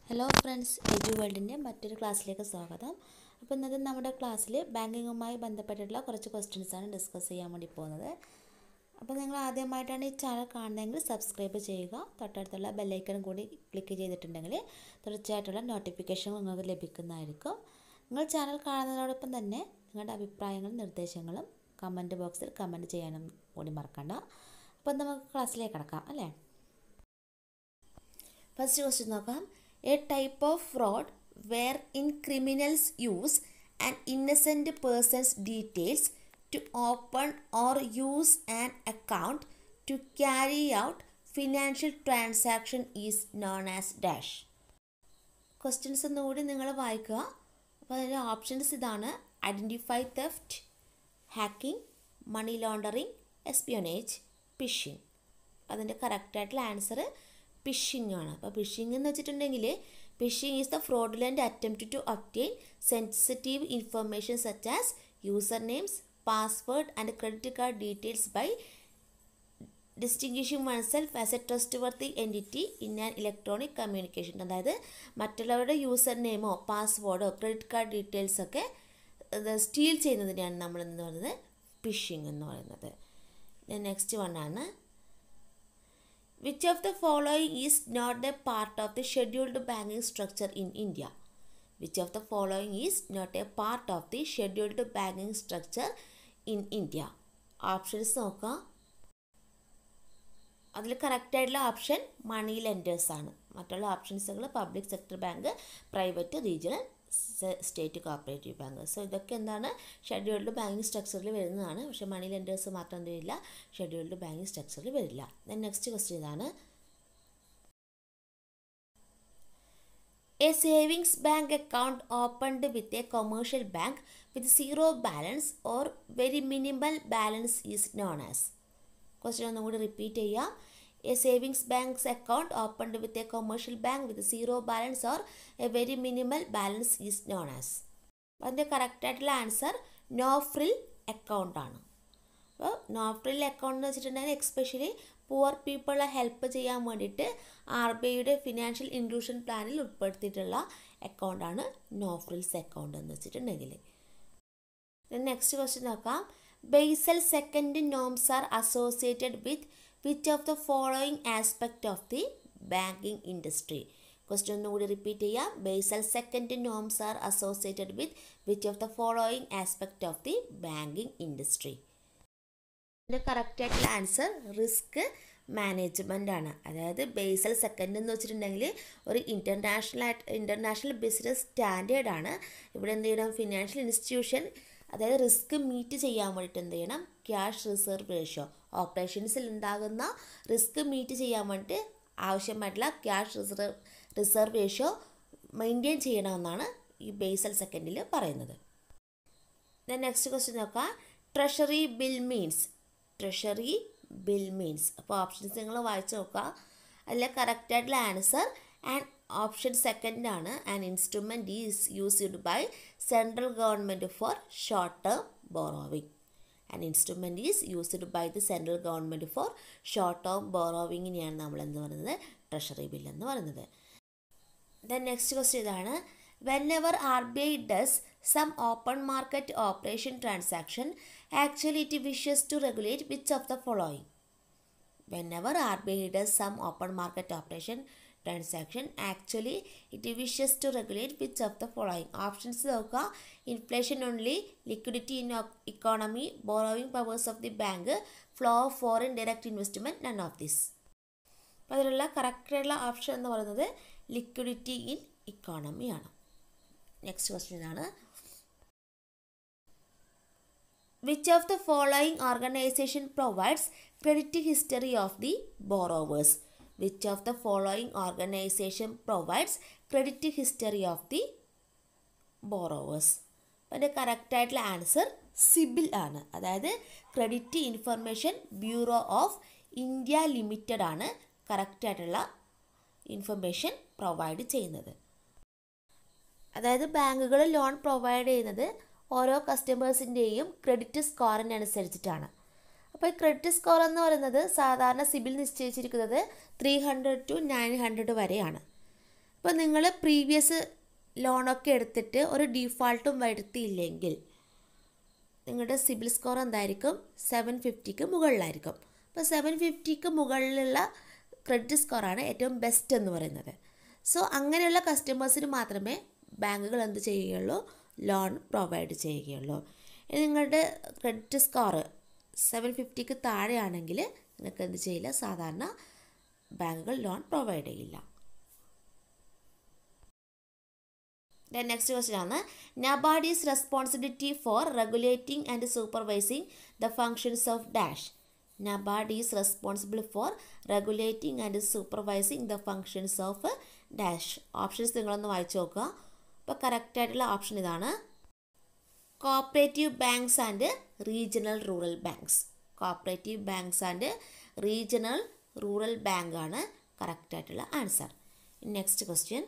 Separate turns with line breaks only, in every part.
Hello friends എജു വേൾഡിൻ്റെ മറ്റൊരു ക്ലാസ്സിലേക്ക് സ്വാഗതം അപ്പോൾ ഇന്നത്തെ നമ്മുടെ ക്ലാസ്സിൽ ബാങ്കിങ്ങുമായി ബന്ധപ്പെട്ടിട്ടുള്ള കുറച്ച് ക്വസ്റ്റ്യൻസ് ആണ് ഡിസ്കസ് ചെയ്യാൻ വേണ്ടി പോകുന്നത് അപ്പോൾ നിങ്ങൾ ആദ്യമായിട്ടാണ് ഈ ചാനൽ കാണുന്നതെങ്കിൽ സബ്സ്ക്രൈബ് ചെയ്യുക തൊട്ടടുത്തുള്ള ബെല്ലൈക്കൺ കൂടി ക്ലിക്ക് ചെയ്തിട്ടുണ്ടെങ്കിൽ തീർച്ചയായിട്ടുള്ള നോട്ടിഫിക്കേഷൻ നിങ്ങൾക്ക് ലഭിക്കുന്നതായിരിക്കും നിങ്ങൾ ചാനൽ കാണുന്നതിനോടൊപ്പം തന്നെ നിങ്ങളുടെ അഭിപ്രായങ്ങളും നിർദ്ദേശങ്ങളും കമൻറ്റ് ബോക്സിൽ കമൻറ്റ് ചെയ്യാനും കൂടി മറക്കണ്ട അപ്പോൾ നമുക്ക് ക്ലാസ്സിലേക്ക് കിടക്കാം അല്ലേ ഫസ്റ്റ് ക്വസ്റ്റ്യൻ നോക്കാം a type of fraud wherein criminals use and innocent persons details to open or use an account to carry out financial transaction is known as dash questions ഒന്നുകൂടി നിങ്ങൾ വായിക്കുക അപ്പോൾ അതിൻ്റെ ഓപ്ഷൻസ് ഇതാണ് identify theft hacking money laundering espionage phishing അതിൻ്റെ കറക്റ്റായിട്ടുള്ള answer phishing ആണ് അപ്പോൾ ഫിഷിംഗ് എന്ന് വെച്ചിട്ടുണ്ടെങ്കിൽ phishing is the fraudulent attempt to obtain sensitive information such as user names password and credit card details by distinguishing oneself as a trustworthy entity in an electronic communication അതായത് മറ്റുള്ളവരുടെ user നെയിമോ പാസ്വേഡോ credit card details ഒക്കെ steal ചെയ്യുന്നതിനെയാണ് നമ്മൾ എന്ന് പറയുന്നത് phishing എന്ന് പറയുന്നത് നെക്സ്റ്റ് വൺ ആണ് which of the following is not a part of the scheduled banking structure in India which of the following is not a part of the scheduled banking structure in India options നോക്കാം അതിൽ കറക്റ്റായിട്ടുള്ള option money lenders ആണ് മറ്റുള്ള ഓപ്ഷൻസുകൾ public sector bank private regional state cooperative bank so ഇതൊക്കെ എന്താണ് scheduled banking സ്ട്രക്ചറിൽ വരുന്നതാണ് പക്ഷേ മണി ലെൻഡേഴ്സ് മാത്രം എന്ത് വരില്ല ഷെഡ്യൂൾഡ് ബാങ്കിങ് സ്ട്രക്ചറിൽ വരില്ല ദെൻ നെക്സ്റ്റ് ക്വസ്റ്റ്യൻ ഇതാണ് a savings bank account opened with a commercial bank with zero balance or very minimal balance is known as question ഒന്നും കൂടി റിപ്പീറ്റ് ചെയ്യാം a savings banks account opened with a commercial bank with zero balance or a very minimal balance is known as അതിൻ്റെ കറക്റ്റായിട്ടുള്ള answer no frill account ആണ് അപ്പോൾ no frill account എന്ന് വെച്ചിട്ടുണ്ടെങ്കിൽ especially poor പീപ്പിളെ help ചെയ്യാൻ വേണ്ടിയിട്ട് R B ഐയുടെ financial inclusion പ്ലാനിൽ ഉൾപ്പെടുത്തിയിട്ടുള്ള അക്കൗണ്ടാണ് നോ ഫ്രിൽസ് അക്കൗണ്ട് എന്ന് വെച്ചിട്ടുണ്ടെങ്കിൽ നെക്സ്റ്റ് ക്വസ്റ്റ്യൻ നോക്കാം Basel second norms are associated with which of the following aspect of the banking industry question ഒന്നുകൂടി റിപ്പീറ്റ് ചെയ്യാം Basel second norms are associated with which of the following aspect of the banking industry ഇതിൻ്റെ correct ആയിട്ടുള്ള answer risk management ആണ് അതായത് basal second എന്ന് വെച്ചിട്ടുണ്ടെങ്കിൽ ഒരു international ആയിട്ട് ഇൻ്റർനാഷണൽ ബിസിനസ് സ്റ്റാൻഡേർഡ് ആണ് ഇവിടെ എന്ത് ചെയ്യണം ഫിനാൻഷ്യൽ ഇൻസ്റ്റിറ്റ്യൂഷൻ അതായത് റിസ്ക് മീറ്റ് ചെയ്യാൻ വേണ്ടിയിട്ട് എന്ത് ചെയ്യണം ക്യാഷ് റിസർവ് റേഷ്യോ ഓപ്പറേഷൻസിൽ ഉണ്ടാകുന്ന റിസ്ക് മീറ്റ് ചെയ്യാൻ വേണ്ടിയിട്ട് ആവശ്യമായിട്ടുള്ള cash reserve reserve ratio maintain ചെയ്യണമെന്നാണ് ഈ ബേസൽ സെക്കൻഡിൽ പറയുന്നത് നെക്സ്റ്റ് ക്വസ്റ്റ്യൻ നോക്കാം treasury bill means treasury bill means അപ്പോൾ ഓപ്ഷൻസ് നിങ്ങൾ വായിച്ച് നോക്കുക അതിൽ കറക്റ്റായിട്ടുള്ള ആൻസർ ആൻഡ് ഓപ്ഷൻ സെക്കൻഡ് ആണ് an instrument is used by central government for short term borrowing an instrument is used by the central government for short term ബോറോവിങ്ങിനെയാണ് നമ്മൾ എന്ത് പറയുന്നത് ട്രഷറി ബിൽ എന്ന് പറയുന്നത് ദെൻ നെക്സ്റ്റ് ക്വസ്റ്റ്യൻ ഇതാണ് when ever R B I does some open market operation transaction actually it wishes to regulate which of the following when ever R B I does some open market operation transaction actually it wishes to regulate which of the following options നോക്കുക inflation only liquidity in economy borrowing powers of the bank flow of foreign direct investment none of this അപ്പോൾ അതിലുള്ള കറക്റ്റായിട്ടുള്ള option എന്ന് പറയുന്നത് liquidity in economy ആണ് next question ആണ് which of the following organization provides credit history of the borrowers which of the following organization provides credit history of the borrowers അതിൻ്റെ കറക്റ്റായിട്ടുള്ള answer CIBIL ആണ് അതായത് credit information bureau of India limited ആണ് കറക്റ്റായിട്ടുള്ള information provide ചെയ്യുന്നത് അതായത് ബാങ്കുകൾ loan provide ചെയ്യുന്നത് ഓരോ കസ്റ്റമേഴ്സിൻ്റെയും ക്രെഡിറ്റ് സ്കോറിനനുസരിച്ചിട്ടാണ് അപ്പോൾ ഈ ക്രെഡിറ്റ് സ്കോർ എന്ന് പറയുന്നത് സാധാരണ സിബിൽ നിശ്ചയിച്ചിരിക്കുന്നത് three hundred to nine hundred വരെയാണ് ഇപ്പോൾ നിങ്ങൾ പ്രീവിയസ് ലോണൊക്കെ എടുത്തിട്ട് ഒരു ഡീഫാൾട്ടും വരുത്തിയില്ലെങ്കിൽ നിങ്ങളുടെ സിബിൽ സ്കോർ എന്തായിരിക്കും സെവൻ ഫിഫ്റ്റിക്ക് മുകളിലായിരിക്കും അപ്പോൾ സെവൻ ഫിഫ്റ്റിക്ക് മുകളിലുള്ള ക്രെഡിറ്റ് സ്കോറാണ് ഏറ്റവും ബെസ്റ്റ് എന്ന് പറയുന്നത് സോ അങ്ങനെയുള്ള കസ്റ്റമേഴ്സിന് മാത്രമേ ബാങ്കുകൾ എന്ത് ചെയ്യുകയുള്ളൂ ലോൺ പ്രൊവൈഡ് ചെയ്യുകയുള്ളൂ ഇനി നിങ്ങളുടെ ക്രെഡിറ്റ് സ്കോർ സെവൻ ഫിഫ്റ്റിക്ക് താഴെയാണെങ്കിൽ നിങ്ങൾക്ക് എന്ത് ചെയ്യില്ല സാധാരണ ബാങ്കുകൾ ലോൺ പ്രൊവൈഡ് ചെയ്യില്ല ദെൻ നെക്സ്റ്റ് ക്വസ്റ്റ്യൻ ആണ് NABARD is responsibility for regulating and supervising the functions of dash NABARD is responsible for regulating and supervising the functions of dash options നിങ്ങളൊന്ന് വായിച്ചു നോക്കുക അപ്പോൾ കറക്റ്റായിട്ടുള്ള ഓപ്ഷൻ ഇതാണ് cooperative banks and regional rural banks cooperative banks and regional rural bank ആണ് കറക്റ്റായിട്ടുള്ള answer next question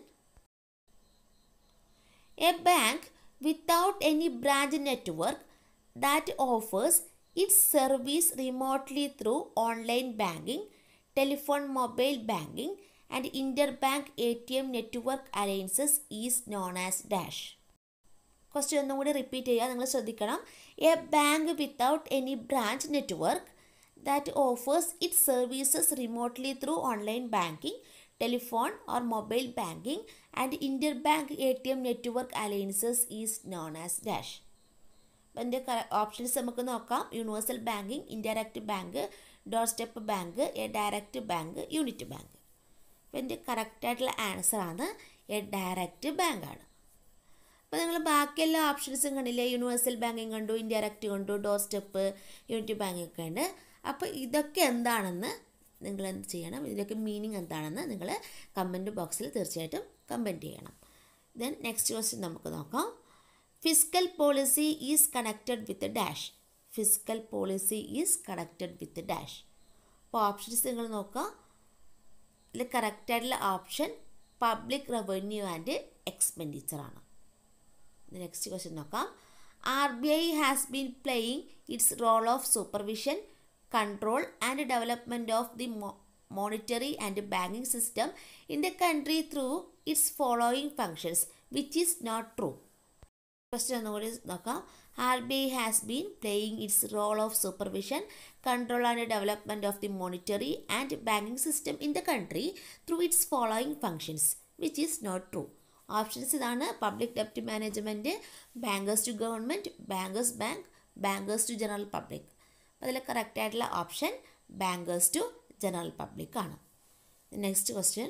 A bank without any branch network that offers its service remotely through online banking, telephone mobile banking, and interbank ATM network alliances is known as dash. Question ഒന്നും കൂടി repeat ചെയ്യുക നിങ്ങൾ ശ്രദ്ധിക്കണം a bank without any branch network that offers it services remotely through online banking telephone or mobile banking and interbank A T M network alliances is known as dash അതിൻ്റെ options നമുക്ക് നോക്കാം universal banking indirect bank doorstep bank a direct bank unit bank അപ്പം എൻ്റെ കറക്റ്റായിട്ടുള്ള ആൻസറാണ് A direct ബാങ്കാണ് അപ്പോൾ നിങ്ങൾ ബാക്കി എല്ലാ ഓപ്ഷൻസും കണ്ടില്ലേ യൂണിവേഴ്സൽ ബാങ്കിങ് കണ്ടു ഇൻഡയറക്റ്റ് കണ്ടു ഡോർ സ്റ്റെപ്പ് യൂണിറ്റ് ബാങ്കിങ് ഒക്കെ ഉണ്ട് അപ്പോൾ ഇതൊക്കെ എന്താണെന്ന് നിങ്ങൾ എന്ത് ചെയ്യണം ഇതിൻ്റെയൊക്കെ മീനിങ് എന്താണെന്ന് നിങ്ങൾ കമൻറ്റ് ബോക്സിൽ തീർച്ചയായിട്ടും കമൻറ്റ് ചെയ്യണം ദെൻ നെക്സ്റ്റ് ക്വസ്റ്റ്യൻ നമുക്ക് നോക്കാം physical policy is connected with dash physical policy is connected with dash അപ്പോൾ ഓപ്ഷൻസ് നിങ്ങൾ നോക്കുക ഇതിൽ കറക്റ്റായിട്ടുള്ള option public revenue and expenditure ആണ് നെക്സ്റ്റ് ക്വസ്റ്റ്യൻ നോക്കാം R B I has been playing its role of supervision control and development of the mo- monetary and banking system in the country through its following functions, which is not true. Question ഒന്നുകൂടി നോക്കാം R B I has been playing its role of supervision control and development of the monetary and banking system in the country through its following functions which is not true options ഇതാണ് public ഡെപ്റ്റ് management bankers to government bankers bank bankers to general public അതിൽ കറക്റ്റായിട്ടുള്ള option bankers to general public ആണ് next question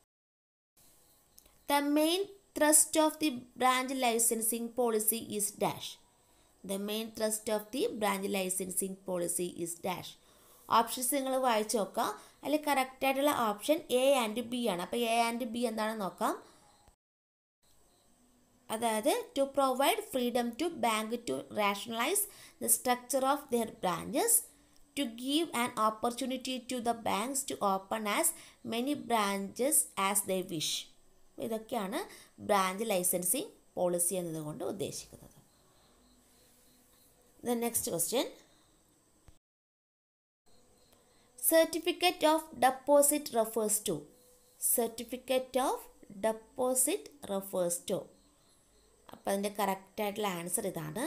the main thrust of the branch licensing policy is dash the main thrust of the branch licensing policy is dash options നിങ്ങൾ വായിച്ചു നോക്കാം അതിൽ കറക്റ്റായിട്ടുള്ള option A and B ആണ് അപ്പോൾ A and B എന്താണെന്ന് നോക്കാം അതായത് to provide freedom to bank to rationalise the structure of their branches to give an opportunity to the banks to open as many branches as the wish ഇതൊക്കെയാണ് branch licensing policy എന്നതുകൊണ്ട് ഉദ്ദേശിക്കുന്നത് the next question certificate of deposit refers to certificate of deposit refers to അപ്പോൾ അതിൻ്റെ കറക്റ്റായിട്ടുള്ള answer ഇതാണ്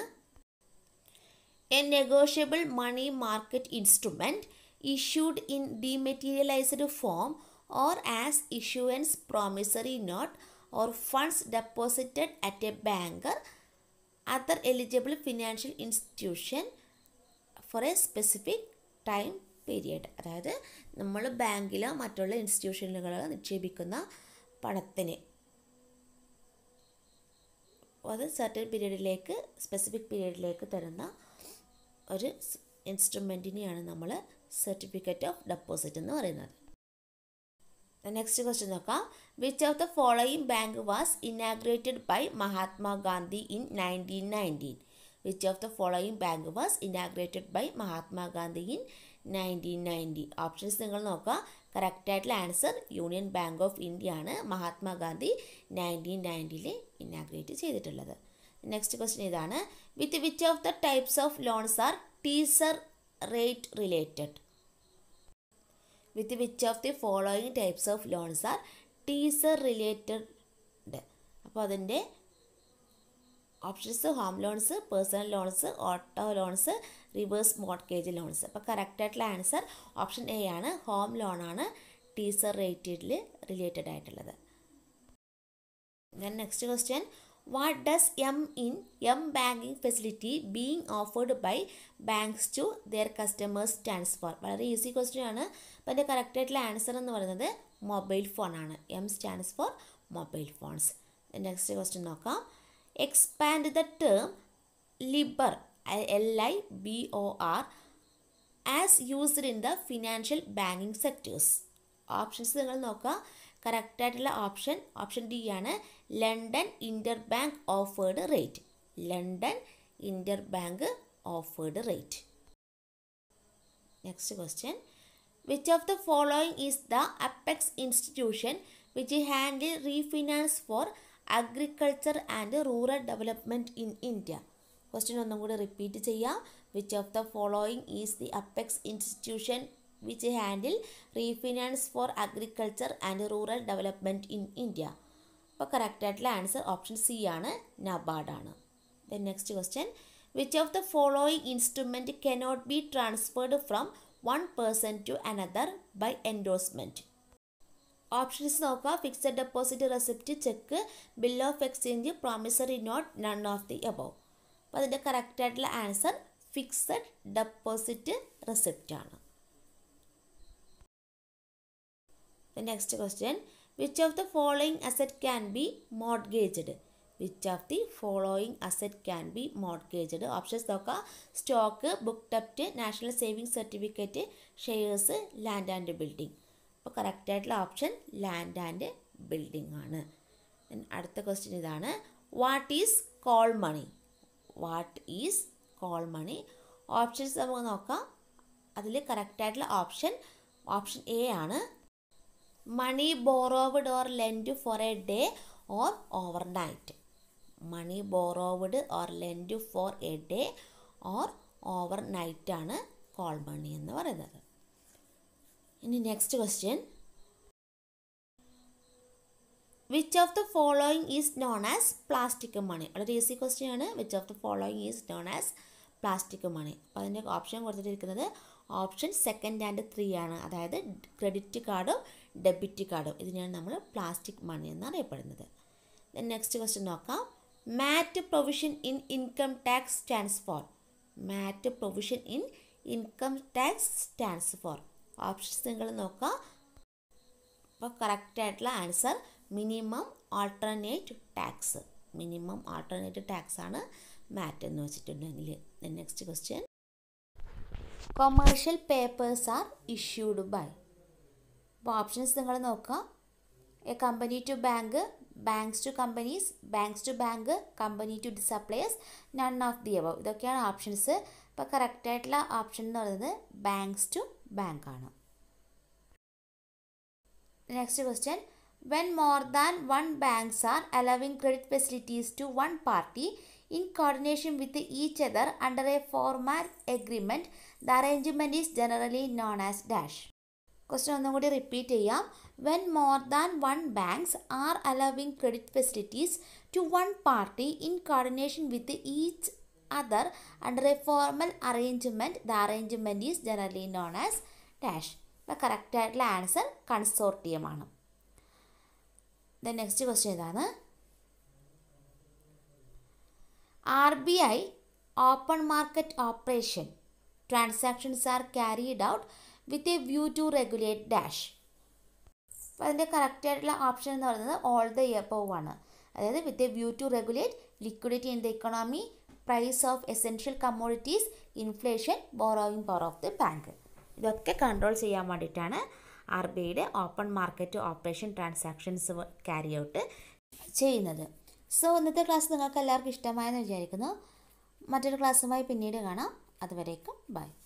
a negotiable money market instrument issued in dematerialised form or as issuance promissory note or funds deposited at a banker other eligible financial institution for a specific time period അതായത് നമ്മൾ ബാങ്കിലോ മറ്റുള്ള ഇൻസ്റ്റിറ്റ്യൂഷനുകളോ നിക്ഷേപിക്കുന്ന പണത്തിന് അത് സർട്ടൻ പീരീഡിലേക്ക് സ്പെസിഫിക് പീരീഡിലേക്ക് തരുന്ന ഒരു ഇൻസ്ട്രുമെൻറ്റിനെയാണ് നമ്മൾ certificate of deposit എന്ന് പറയുന്നത് നെക്സ്റ്റ് ക്വസ്റ്റ്യൻ നോക്കാം which of the following bank was inaugurated by Mahatma Gandhi in nineteen nineteen which of the following bank was inaugurated by Mahatma Gandhi in nineteen ninety options നിങ്ങൾ നോക്കുക കറക്റ്റായിട്ടുള്ള answer union bank of India ആണ് Mahatma Gandhi nineteen നയൻറ്റിയിൽ inaugurate ചെയ്തിട്ടുള്ളത് next question ഇതാണ് വിത്ത് which of the types of loans are teaser rate related with which of the following types of loans are teaser related അപ്പോൾ അതിൻ്റെ options home loans personal loans auto loans reverse mortgage loans അപ്പോൾ correct answer option A ആണ് home ലോണാണ് teaser റേറ്റഡിൽ related ആയിട്ടുള്ളത് then next question what does M in M banking facility being offered by banks to their customers stands for വളരെ easy question ആണ് അപ്പോൾ അതിൻ്റെ കറക്റ്റായിട്ടുള്ള ആൻസർ എന്ന് പറയുന്നത് മൊബൈൽ ഫോൺ ആണ് M stands for mobile phones next question നോക്കാം expand the term LIBOR L I B O R as used in the financial banking sectors options നിങ്ങൾ നോക്കുക കറക്റ്റായിട്ടുള്ള ഓപ്ഷൻ ഓപ്ഷൻ ഡി ആണ് London inter bank offered rate London inter bank offered rate next question which of the following is the apex institution which handle refinance for agriculture and rural development in India question ഒന്നും കൂടി repeat ചെയ്യാം which of the following is the apex institution which handle refinance for agriculture and rural development in India അപ്പോൾ correct answer option C ആണ് നബാർഡാണ് then next question which of the following instrument cannot be transferred from one person to another by endorsement options നോക്കുക fixed deposit receipt cheque bill of exchange promissory note none of the above അപ്പോൾ അതിൻ്റെ കറക്റ്റായിട്ടുള്ള answer fixed deposit receipt ആണ് The next question Which of the following asset can be mortgaged? Which of the following asset can be mortgaged? Options നോക്കുക stock book ഡെപ്റ്റ് national saving certificate shares land and building അപ്പോൾ കറക്റ്റായിട്ടുള്ള option land and building ആണ് Then അടുത്ത question ഇതാണ് what is call money what is call money options നമുക്ക് നോക്കാം അതിൽ കറക്റ്റായിട്ടുള്ള ഓപ്ഷൻ ഓപ്ഷൻ എ ആണ് money borrowed or lend for a day or overnight money borrowed or lend for a day or overnight ആണ് call money എന്ന് പറയുന്നത് ഇനി next question which of the following is known as plastic money വളരെ easy question ആണ് which of the following is known as plastic money അപ്പോൾ അതിൻ്റെ option കൊടുത്തിരിക്കുന്നത് option second and three ആണ് അതായത് ക്രെഡിറ്റ് കാർഡും ഡെബിറ്റ് കാർഡും ഇതിനെയാണ് നമ്മൾ പ്ലാസ്റ്റിക് മണി എന്ന് അറിയപ്പെടുന്നത് നെക്സ്റ്റ് ക്വസ്റ്റ്യൻ നോക്കാം MAT provision in income tax stands for MAT provision in income tax stands for options നിങ്ങൾ നോക്കുക അപ്പോൾ correct answer minimum alternate tax minimum alternate tax ആണ് മാറ്റ് എന്ന് വെച്ചിട്ടുണ്ടെങ്കിൽ next question commercial papers are issued by അപ്പോൾ options നിങ്ങൾ നോക്കുക a company to bank banks to companies banks to bank company to suppliers none of the above ഇതൊക്കെയാണ് options അപ്പോൾ കറക്റ്റായിട്ടുള്ള option എന്ന് പറയുന്നത് ബാങ്ക്സ് ടു ബാങ്ക് ആണ് next question when more than one banks are allowing credit facilities to one party in coordination with each other under a formal agreement the arrangement is generally known as dash question ഒന്നും കൂടി repeat ചെയ്യാം when more than one banks are allowing credit facilities to one party in coordination with each other under a formal arrangement the arrangement is generally known as dash ഇപ്പോൾ correct answer കൺസോർട്ടിയമാണ് the next question ഇതാണ് R B I open market operation transactions are carried out with a view to regulate dash അപ്പോൾ അതിൻ്റെ കറക്റ്റായിട്ടുള്ള option എന്ന് പറയുന്നത് all the above ആണ് അതായത് with a view to regulate liquidity in the economy price of essential commodities inflation borrowing power of the bank ഇതൊക്കെ control ചെയ്യാൻ വേണ്ടിയിട്ടാണ് ആർ ബി ഐയുടെ open market operation transactions carry out ചെയ്യുന്നത് so ഇന്നത്തെ class നിങ്ങൾക്ക് എല്ലാവർക്കും ഇഷ്ടമായെന്ന് വിചാരിക്കുന്നു മറ്റൊരു ക്ലാസ്സുമായി പിന്നീട് കാണാം അതുവരേക്കും ബൈ